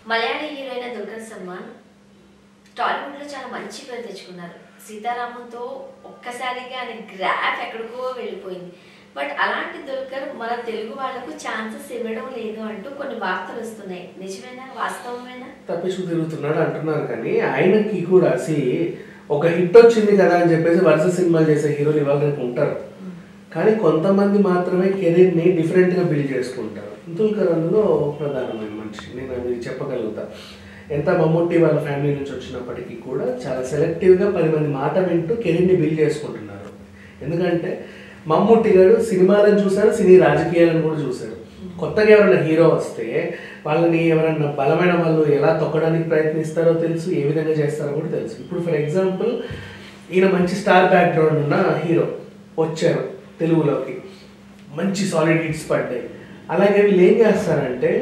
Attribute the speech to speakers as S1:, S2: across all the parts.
S1: Malayali heroine Dulquer Salmaan Tollywood లో చాలా మంచి పేరు తెచ్చుకున్నారు సీతారామంతో ఒక్కసారిగా ఆయన గ్రాఫ్ ఎక్కడికో వెళ్ళిపోయింది బట్ అలాంటి దుల్కర్ మన తెలుగు వాళ్ళకు ఛాన్సెస్ ఇవ్వడం లేదు అంటూ కొన్ని వార్తలు వస్తున్నాయి నిజమేనా వాస్తవమేనా
S2: తప్పించుకు తిరుగుతున్నాడు అంటున్నారు కానీ ఆయనకి కూడా సి ఒక హిట్ వచ్చింది కదా అని చెప్పేసి వరుస సినిమాలు చేసే హీరోలు ఇవాళ రేపు ఉంటారు కానీ కొంతమంది మాత్రమే కెరీర్ని డిఫరెంట్గా బిల్డ్ చేసుకుంటారు దుల్కర్ అందులో ప్రధానమైన మనిషి నేను అది చెప్పగలుగుతా ఎంత మమ్మూటి వాళ్ళ ఫ్యామిలీ నుంచి వచ్చినప్పటికీ కూడా చాలా సెలెక్టివ్గా పది మంది మాట వింటూ కెరీర్ని బిల్డ్ చేసుకుంటున్నారు ఎందుకంటే మమ్మూటి గారు సినిమాలను చూశారు సినీ రాజకీయాలను కూడా చూశారు కొత్తగా ఎవరైనా హీరో వస్తే వాళ్ళని ఎవరైనా బలమైన వాళ్ళు ఎలా తొక్కడానికి ప్రయత్నిస్తారో తెలుసు ఏ విధంగా చేస్తారో కూడా తెలుసు ఇప్పుడు ఫర్ ఎగ్జాంపుల్ ఈయన మంచి స్టార్ బ్యాక్గ్రౌండ్ ఉన్న హీరో వచ్చారు తెలుగులోకి మంచి సాలిడ్ హిట్స్ పడ్డాయి అలాగే వీళ్ళు ఏం చేస్తారంటే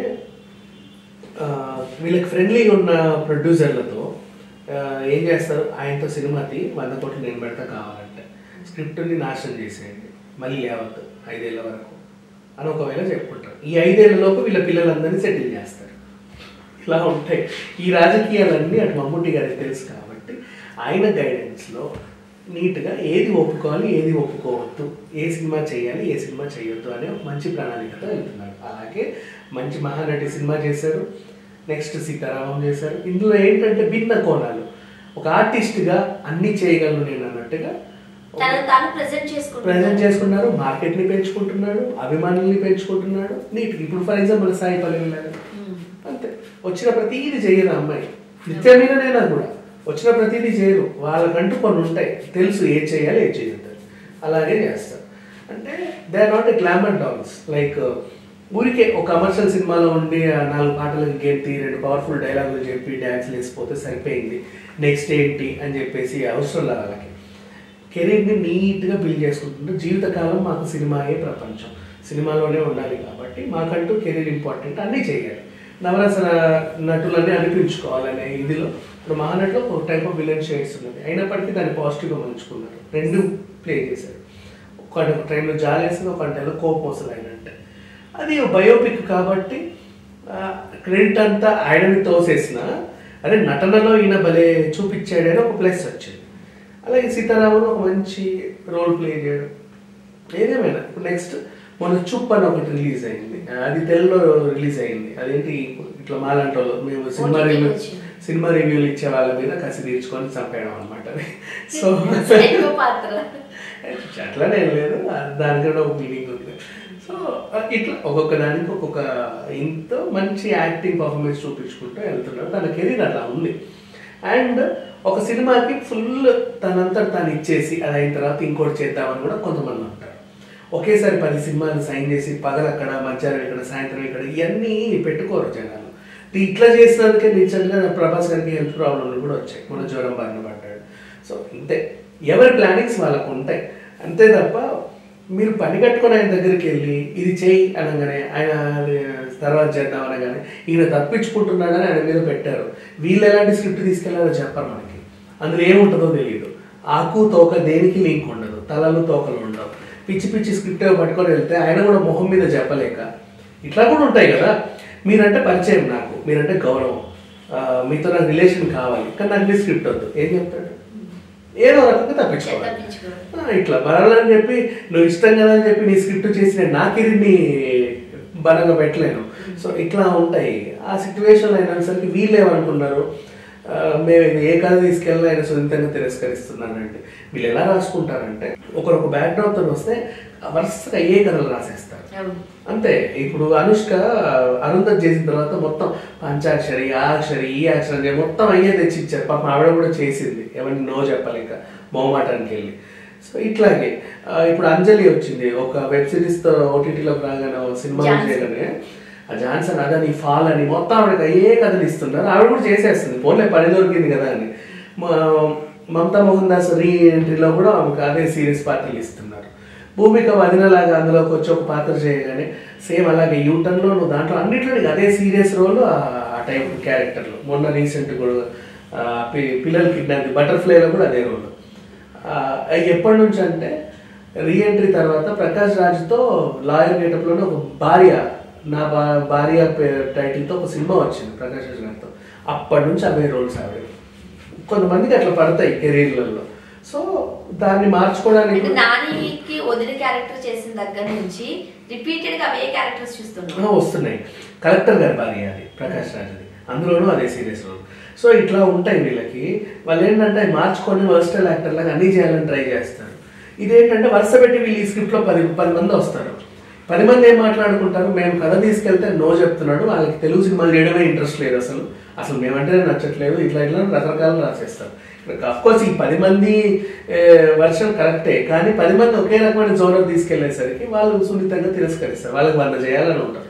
S2: ఆ, వీళ్ళకి ఫ్రెండ్లీగా ఉన్న ప్రొడ్యూసర్లతో ఆ, ఏం చేస్తారు ఆయనతో సినిమాకి వంద కోట్లు నేను పెడతా కావాలంటే స్క్రిప్ట్ని నాశనం చేసేయండి మళ్ళీ లేవద్దు ఐదేళ్ల వరకు అని ఒకవేళ చెప్పుకుంటారు ఈ ఐదేళ్లలోపు వీళ్ళ పిల్లలందరినీ సెటిల్ చేస్తారు ఇలా ఉంటాయి ఈ రాజకీయాలన్నీ అటు మమ్ముట్టి గారికి తెలుసు కాబట్టి ఆయన గైడెన్స్లో నీట్గా ఏది ఒప్పుకోవాలి ఏది ఒప్పుకోవద్దు ఏ సినిమా చేయాలి ఏ సినిమా చేయొద్దు అనే ఒక మంచి ప్రణాళికతో వెళ్తున్నారు అలాగే మంచి మహానటి సినిమా చేశారు నెక్స్ట్ సీతారామం చేశారు ఇందులో ఏంటంటే భిన్న కోణాలు ఒక ఆర్టిస్ట్గా అన్నీ చేయగలను నేను అన్నట్టుగా
S1: తను తాను ప్రెజెంట్ చేసుకుంటున్నారు
S2: ప్రజెంట్ చేసుకున్నారు మార్కెట్ని పెంచుకుంటున్నాడు అభిమానుల్ని పెంచుకుంటున్నాడు నీట్ ఇప్పుడు ఫర్ ఎగ్జాంపుల్ సాయి పల్లవి గారు
S1: మ్మ్.
S2: అంతే వచ్చిన ప్రతిదీ చేయదు ఆ అమ్మాయి నిత్యమీననేనా కూడా వచ్చిన ప్రతిదీ చేయరు వాళ్ళకంటూ కొన్ని ఉంటాయి తెలుసు ఏది చేయాలి ఏది చేయొద్దు అలాగే చేస్తారు అంటే they are not a glamour dolls like ఊరికే ఒక కమర్షియల్ సినిమాలో ఉండి ఆ నాలుగు పాటలకు గెంతి రెండు పవర్ఫుల్ డైలాగులు చెప్పి డ్యాన్స్ వేసిపోతే సరిపోయింది నెక్స్ట్ ఏంటి అని చెప్పేసి అవసరం లేదు వాళ్ళకి కెరీర్ని నీట్గా బిల్డ్ చేసుకుంటుంటే జీవితకాలం మాకు సినిమాయే ప్రపంచం సినిమాలోనే ఉండాలి కాబట్టి మాకంటూ కెరీర్ ఇంపార్టెంట్ అన్నీ చేయాలి నవరస నటులన్నీ అనిపించుకోవాలనే ఇదిలో ఇప్పుడు మహానటిలో ఒక టైప్ ఆఫ్ విలన్ షేడ్స్ ఉన్నది అయినప్పటికీ దాన్ని పాజిటివ్గా మలుచుకున్నారు రెండు ప్లే చేశారు ఒక టైంలో జాలేసింది ఒక టైంలో కోపం వస్తుంది ఆయన అంటే అది బయోపిక్ కాబట్టి క్రెడిట్ అంతా ఆయనని తోసేసిన అదే నటనలో ఈయన భలే చూపించాడని ఒక ప్లస్ వచ్చింది అలాగే సీతారామన్ ఒక మంచి రోల్ ప్లే చేయడం ఏదేమైనా ఇప్పుడు నెక్స్ట్ మొన్న చుప్ అని ఒకటి రిలీజ్ అయింది అది తెలుగులో రిలీజ్ అయింది అదేంటి ఇట్లా మాలాంటి వాళ్ళు మేము సినిమా
S1: OTT
S2: రివ్యూ
S1: వచ్చింది.
S2: సినిమా రివ్యూలు ఇచ్చే వాళ్ళ మీద కసి తీర్చుకొని చంపేయడం అనమాట సో
S1: ఎక్కువ పాత్ర
S2: అట్లానే ఏం లేదు దానికన్నా ఒక మీనింగ్ ఉంది సో ఇట్లా ఒక్కొక్క దానికి ఒక్కొక్క ఇంత మంచి యాక్టింగ్ పర్ఫార్మెన్స్ చూపించుకుంటూ వెళ్తున్నాడు తన కెరీర్ అట్లా ఉంది అండ్ ఒక సినిమాకి ఫుల్ తనంతా తాను ఇచ్చేసి అది అయిన తర్వాత ఇంకోటి చేద్దామని కూడా కొంతమంది ఉంటారు ఒకేసారి పది సినిమాలు సైన్ చేసి పగలు అక్కడ మధ్యాహ్నం ఇక్కడ సాయంత్రం ఇక్కడ ఇవన్నీ పెట్టుకోరు జనాలు ఇట్లా చేసినందుకే నిజంగా ప్రభాస్ గారికి హెల్త్ ప్రాబ్లంలు కూడా వచ్చాయి మన జ్వరం బారిన పడ్డాడు సో ఇంతే ఎవరి ప్లానింగ్స్ వాళ్ళకు ఉంటాయి అంతే తప్ప మీరు పని కట్టుకొని ఆయన దగ్గరికి వెళ్ళి ఇది చేయి అనగానే ఆయన అది తర్వాత చేద్దాం అనగానే ఈయన తప్పించుకుంటున్నాడని ఆయన మీద పెట్టారు వీళ్ళు ఎలాంటి స్క్రిప్ట్ తీసుకెళ్లారో చెప్పరు మనకి అందులో ఏముంటుందో తెలియదు ఆకు తోక దేనికి లింక్ ఉండదు తలలు తోకలు ఉండవు పిచ్చి పిచ్చి స్క్రిప్ట్ పట్టుకొని వెళ్తే ఆయన కూడా మొహం మీద చెప్పలేక ఇట్లా కూడా ఉంటాయి కదా మీరంటే పరిచయం నాకు మీరంటే గౌరవం ఆ, మీతో నాకు రిలేషన్ కావాలి కానీ నాకు మీ స్క్రిప్ట్ వద్దు ఏం చెప్తాడు ఏదో రకంగా తప్పించుకోవాలి
S1: తప్పించుకోవాలి.
S2: ఆ, ఇట్లా బరాలని చెప్పి నువ్వు ఇష్టం కదా అని చెప్పి నీ స్క్రిప్ట్ చేసి నేను నా కెరీర్ని బలంగా పెట్టలేను సో ఇట్లా ఉంటాయి ఆ సిచ్యువేషన్ అయినసరికి వీళ్ళు ఏమనుకున్నారు ఆ, మేము ఇది ఏ కథ తీసుకెళ్ళి ఆయన సున్నితంగా తిరస్కరిస్తున్నానంటే వీళ్ళు ఎలా రాసుకుంటారంటే ఒకరొక బ్యాక్గ్రౌండ్తో వస్తే వరుసగా ఏ కథలు రాసేస్తారు
S1: అవును
S2: అంతే ఇప్పుడు అనుష్క అరుంధత్ చేసిన తర్వాత మొత్తం పంచాక్షరి ఆ అక్షరి ఈ అక్షరం అని చెప్పి మొత్తం అయ్యే తెచ్చి ఇచ్చారు పాపం ఆవిడ కూడా చేసింది ఎవరిని నో చెప్పలేక మొహమాటానికి వెళ్ళి సో ఇట్లాగే ఆ, ఇప్పుడు అంజలి వచ్చింది ఒక వెబ్ సిరీస్ తో ఓటీటీలోకి రాగానే ఓ సినిమా
S1: జాన్సన్.
S2: చేయగానే ఆ జాన్సన్ అదని ఫాల్ అని మొత్తం ఆవిడకి అయ్యే కథలు ఇస్తున్నారు ఆవిడ కూడా చేసేస్తుంది పోలే పని దొరికింది కదా అని మా- మమతా మోహన్ దాస్ రీ ఎంట్రీలో కూడా ఆమెకు అదే సీరియస్ పాత్రలు ఇస్తున్నారు భూమిక వదినలాగా అందులోకి వచ్చి ఒక పాత్ర చేయగానే సేమ్ అలాగే యూటర్న్లో నువ్వు దాంట్లో అన్నిట్లో నీకు అదే సీరియస్ రోల్ ఆ టైప్ క్యారెక్టర్లో మొన్న రీసెంట్ కూడా ఆ, పి- పిల్లలు కిడ్నాప్ బటర్ఫ్లైలో కూడా అదే రోల్ ఎప్పటి నుంచి అంటే రీఎంట్రీ తర్వాత ప్రకాష్ రాజ్తో లాయర్ గేటప్లోనే ఒక భార్య నా భా భార్య పే- టైటిల్తో ఒక సినిమా వచ్చింది ప్రకాష్ రాజ్ గారితో అప్పటి నుంచి అవే రోల్స్ ఆవిడ కొంతమందికి అట్లా పడతాయి కెరీర్లలో సో దాన్ని మార్చుకోవడానికి
S1: అంటే నానికి వదిన క్యారెక్టర్ చేసిన దగ్గర నుంచి రిపీటెడ్ గా అవే క్యారెక్టర్స్ చూస్తున్నాం
S2: ఆ, వస్తున్నాయి కలెక్టర్ గారి భార్య అది ప్రకాష్ రాజ్ అది అందులోనూ అదే సీరియస్ రోల్ సో ఇట్లా ఉంటాయి వీళ్ళకి వాళ్ళు ఏంటంటే అవి మార్చుకొని వర్స్టల్ యాక్టర్ లాగా అన్ని చేయాలని ట్రై చేస్తారు ఇదేంటంటే వరుస పెట్టి వీళ్ళు ఈ స్క్రిప్ట్లో పది పది మంది వస్తారు పది మంది ఏం మాట్లాడుకుంటారు మేము కథ తీసుకెళ్తే నో చెప్తున్నాడు వాళ్ళకి తెలుగు సినిమాలు చేయడమే ఇంట్రెస్ట్ లేదు అసలు అసలు మేమంటే నచ్చట్లేదు ఇట్లా ఇట్లా రకరకాలు రాసేస్తారు కోర్స్ ఈ పది మంది వర్షన్ కరెక్టే కానీ పది మంది ఒకే రకమైన జోనర్ తీసుకెళ్లేసరికి వాళ్ళు సున్నితంగా తిరస్కరిస్తారు వాళ్ళకి వంద చేయాలని ఉంటారు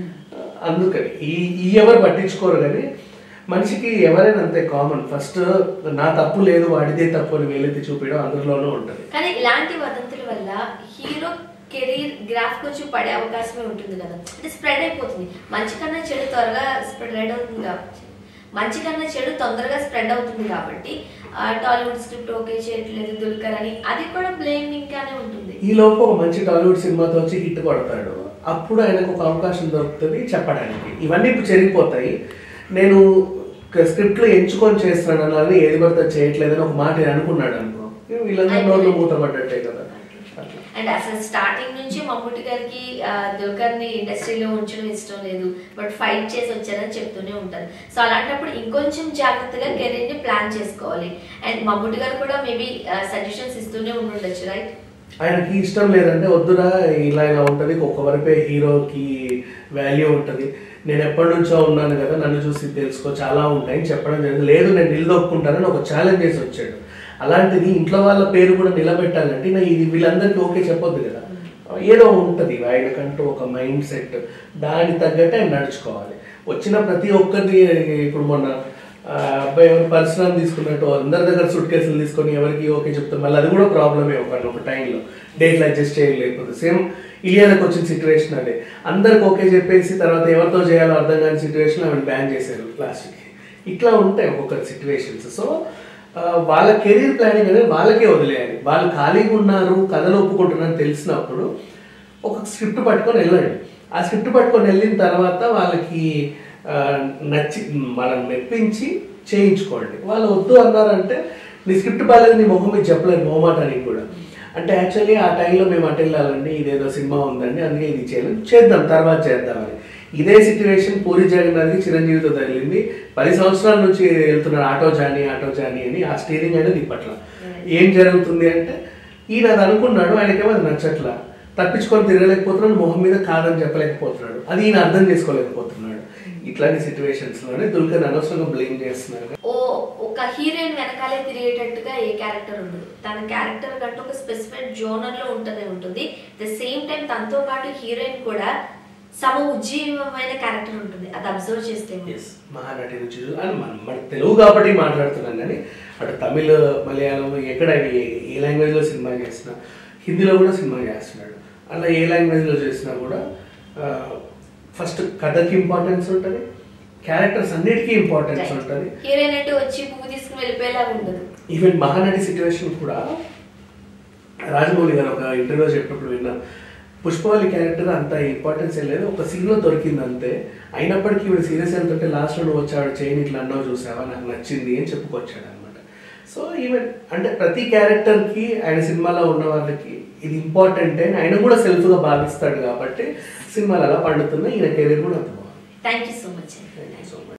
S2: అందుకని ఈ ఈ ఎవరు పట్టించుకోరు కానీ మనిషికి ఎవరైనా అంతే కామన్ ఫస్ట్ నా తప్పు లేదు వాడిదే తప్పు అని వేలెత్తి చూపించడం అందరిలోనూ ఉంటుంది
S1: కానీ ఇలాంటి వదంతుల వల్ల హీరో కెరీర్ గ్రాఫ్ కొంచెం పడే అవకాశమే ఉంటుంది కదా అంటే స్ప్రెడ్ అయిపోతుంది మంచి కన్నా చెడు త్వరగా స్ప్రెడ్ అవుతుంది కాబట్టి మంచి కన్నా చెడు తొందరగా స్ప్రెడ్ అవుతుంది కాబట్టి ఆ, టాలీవుడ్ స్క్రిప్ట్ ఓకే చేయట్లేదు దుల్కర్ అని అది కూడా బ్లేమింగ్ గానే ఉంటుంది
S2: ఈ లోపు ఒక మంచి టాలీవుడ్ సినిమాతో వచ్చి హిట్ కొడతాడు అప్పుడు ఆయనకు ఒక అవకాశం దొరుకుతుంది చెప్పడానికి ఇవన్నీ ఇప్పుడు చెరిగిపోతాయి నేను స్క్రిప్ట్లు ఎంచుకొని చేస్తున్నాను అని ఏది పడితే చేయట్లేదని ఒక మాట అనుకున్నాడు అనుకో వీళ్ళందరూ నోళ్ళు మూతపడ్డట్టే కదా అట్లా
S1: అండ్ అసలు స్టార్టింగ్ నుంచి మమ్ముటి గారికి ఆ, దుల్కర్ ని ఇండస్ట్రీలో ఉంచడం ఇష్టం లేదు బట్ ఫైట్ చేసి వచ్చారని చెప్తూనే ఉంటారు సో అలాంటప్పుడు ఇంకొంచెం జాగ్రత్తగా కెరీర్ ని ప్లాన్ చేసుకోవాలి అండ్ మమ్ముటి గారు కూడా మేబీ సజెషన్స్ ఇస్తూనే ఉండుండొచ్చు రైట్
S2: ఆయనకి ఇష్టం లేదంటే వద్దురా ఇలా ఇలా ఉంటుంది ఒక్క వరపే హీరోకి వాల్యూ ఉంటుంది నేను ఎప్పటి నుంచో ఉన్నాను కదా నన్ను చూసి తెలుసుకో చాలా ఉంటాయని చెప్పడం జరిగింది లేదు నేను నిలదొక్కుంటానని ఒక ఛాలెంజ్ చేసి వచ్చాడు అలాంటిది ఇంట్లో వాళ్ళ పేరు కూడా నిలబెట్టాలంటే నా ఇది వీళ్ళందరికీ ఓకే చెప్పొద్దు కదా ఏదో ఉంటుంది ఆయనకంటూ ఒక మైండ్ సెట్ దాని తగ్గట్టు ఆయన నడుచుకోవాలి వచ్చిన ప్రతి ఒక్కరిని ఇప్పుడు మొన్న ఆ, అబ్బాయి ఎవరు పర్సనల్ తీసుకున్నట్టు అందరి దగ్గర సూట్ కేసులు తీసుకొని ఎవరికి ఓకే చెప్తాం మళ్ళీ అది కూడా ప్రాబ్లమే ఒక ఒక టైంలో డేట్లు అడ్జస్ట్ చేయలేకపోతే సేమ్ ఇలియానకు వచ్చిన సిచ్యువేషన్ అదే అందరికి ఓకే చెప్పేసి తర్వాత ఎవరితో చేయాలో అర్థం కాని సిచ్యువేషన్ ఆమెను బ్యాన్ చేశారు లాస్ట్కి ఇట్లా ఉంటాయి ఒక్కొక్క సిచ్యువేషన్స్ సో వాళ్ళ కెరీర్ ప్లానింగ్ అనేది వాళ్ళకే వదిలేయాలి వాళ్ళు ఖాళీగా ఉన్నారు కథలు ఒప్పుకుంటున్నారని తెలిసినప్పుడు ఒక స్క్రిప్ట్ పట్టుకొని వెళ్ళండి ఆ స్క్రిప్ట్ పట్టుకొని వెళ్ళిన తర్వాత వాళ్ళకి ఆ, నచ్చి మనం మెప్పించి చేయించుకోండి వాళ్ళు వద్దు అన్నారంటే నీ స్క్రిప్ట్ బాగాలేదు నీ మొహం మీద చెప్పలేదు మొహమాటానికి కూడా అంటే యాక్చువల్లీ ఆ టైంలో మేము అటు వెళ్ళాలండి ఇదేదో సినిమా ఉందండి అందుకే ఇది చేయాలి చేద్దాం తర్వాత చేద్దామని ఇదే సిచ్యువేషన్ పూరి జగన్నాథ్కి చిరంజీవితో తగిలింది పది సంవత్సరాల నుంచి వెళ్తున్నారు ఆటో జానీ ఆటో జానీ అని ఆ స్టీరింగ్ అనేది ఇప్పట్ల ఏం జరుగుతుంది అంటే ఈయన అది అనుకున్నాడు ఆయనకేమో అది నచ్చట్లా తప్పించుకొని తిరగలేకపోతున్నాడు మొహం మీద కాదని చెప్పలేకపోతున్నాడు అది ఈయన అర్థం చేసుకోలేకపోతున్నాడు ఇట్లాంటి సిచ్యువేషన్స్ లోనే దుల్కర్ అనవసరంగా బ్లేమ్ చేస్తున్నారు
S1: ఓ ఒక హీరోయిన్ వెనకాలే తిరిగేటట్టుగా ఏ క్యారెక్టర్ ఉండదు తన క్యారెక్టర్ కంటూ ఒక స్పెసిఫిక్ జోనర్ లో ఉంటూనే ఉంటుంది ద సేమ్ టైం తనతో పాటు హీరోయిన్ కూడా సమ ఉజ్జీవమైన క్యారెక్టర్ ఉంటుంది అది అబ్జర్వ్ చేస్తే
S2: ఎస్ మహానటి రుచి అని మనం మన తెలుగు కాబట్టి మాట్లాడుతున్నాం కానీ అటు తమిళ్ మలయాళం ఎక్కడ ఆయన ఏ- ఏ లాంగ్వేజ్లో సినిమా చేసినా హిందీలో కూడా సినిమా చేస్తున్నాడు అలా ఏ లాంగ్వేజ్లో చేసినా కూడా ఫస్ట్ కథకి ఇంపార్టెన్స్ ఉంటుంది క్యారెక్టర్స్ అన్నిటికీ ఇంపార్టెన్స్ ఉంటుంది
S1: హీరోయిన్ అంటే వచ్చి పువ్వు తీసుకుని వెళ్ళిపోయేలాగా ఉండదు
S2: ఈవెన్ మహానటి సిచ్యువేషన్ కూడా రాజమౌళి గారు ఒక ఇంటర్వ్యూ చెప్పినప్పుడు విన్నా పుష్పవల్లి క్యారెక్టర్ అంత ఇంపార్టెన్స్ ఏం లేదు ఒక సీన్లో దొరికింది అంతే అయినప్పటికీ ఈవిడ సీరియస్ వెళ్తుంటే లాస్ట్లో నువ్వు వచ్చాడు చైన్ ఇట్లా అన్నావు చూసావా నాకు నచ్చింది అని చెప్పుకొచ్చాడు అనమాట సో ఈవెన్ అంటే ప్రతి క్యారెక్టర్కి ఆయన సినిమాలో ఉన్న వాళ్ళకి ఇది ఇంపార్టెంట్ అని ఆయన కూడా సెల్ఫ్గా భావిస్తాడు కాబట్టి సినిమాలు అలా పండుతున్నాయి ఈయన కెరీర్ కూడా అంత బాగుంది
S1: thank you so much
S2: thank you so much